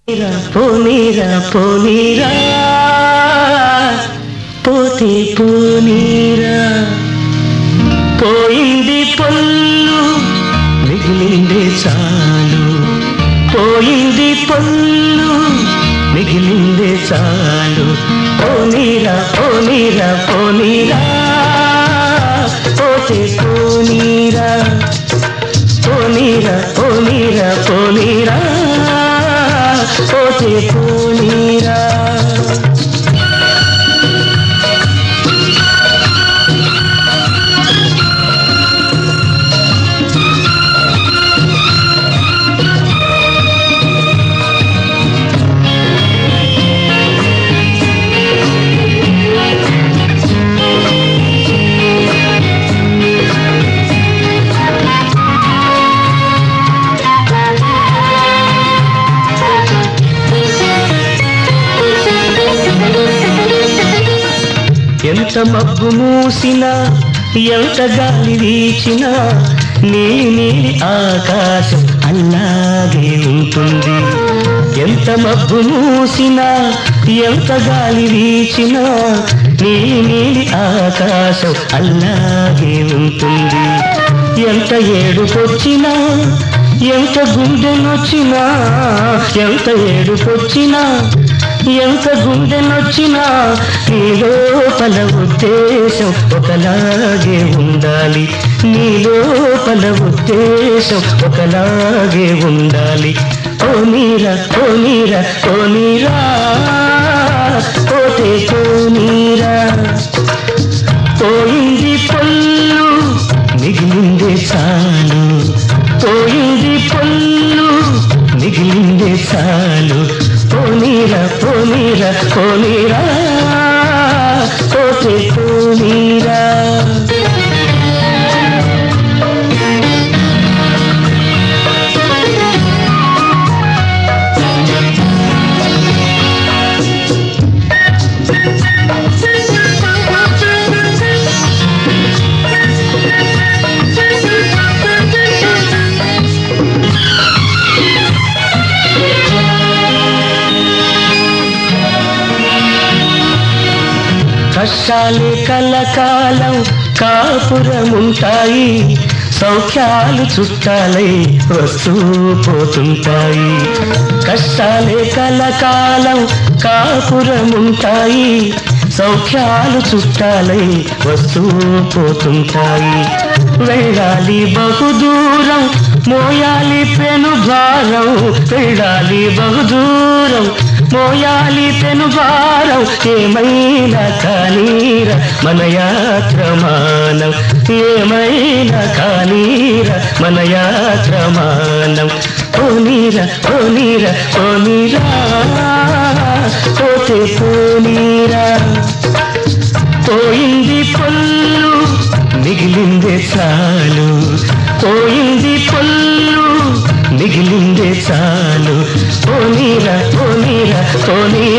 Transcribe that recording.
పోనీరా పోనీరా పోతే పోనీరా పోయింది పొల్లు మిగిలిందే చాలు పోయింది పొల్లు మిగిలిందే చాలు పోనీరా పోనీరా పోనీరా పోతే పోనీరా పోనీరా పోనీరా పోనీరా పోతే పోనీరా ఎంత మబ్బు మూసినా ఎంత గాలి వీచినా నీలి నీలి ఆకాశం అల్లాగే ఉంటుంది ఎంత మబ్బు మూసినా ఎంత గాలి వీచినా నీలి నీలి ఆకాశం అల్లాగే ఉంటుంది ఎంత ఏడుకొచ్చినా ఎంత గుండెనొచ్చినా ఎంత ఏడుకొచ్చినా ఎంత గుండెనొచ్చినా నీ లోపల ఉద్దేశం ఒకలాగే ఉండాలి నీ లోపల ఉద్దేశం ఒకలాగే ఉండాలి ఓ నీరా ఓ నీరా ఓ నీరా పోతే పోనీరా పోయింది పొల్లు మిగిలిందే చాలు పోయింది పొల్లు మిగిలిందే చాలు పోనీరా పోనీరా పోనీరా పోతే పోనీరా కష్టాలే కలకాలం కాపురముంటాయి సౌఖ్యాలు చుట్టాలై వస్తూ పోతుంటాయి కష్టాలే కలకాలం కాపురముంటాయి సౌఖ్యాలు చుట్టాలై వస్తూ పోతుంటాయి వెళ్ళాలి బహుదూరం మోయాలి పెను భారం వెళ్ళాలి బహుదూరం మోయాలి పెను భారం ఏమైనా కానీర మన యాత్రమానం ఏమైనా కానీర మన యాత్రమానం పోనీర పోనీర పోనీరా పోతే పోనీరా పోయింది పొల్లు మిగిలిందే చాలు పోయింది పొల్లు మిగిలిందే చాలు పోనీరా పోనీరా పోనీ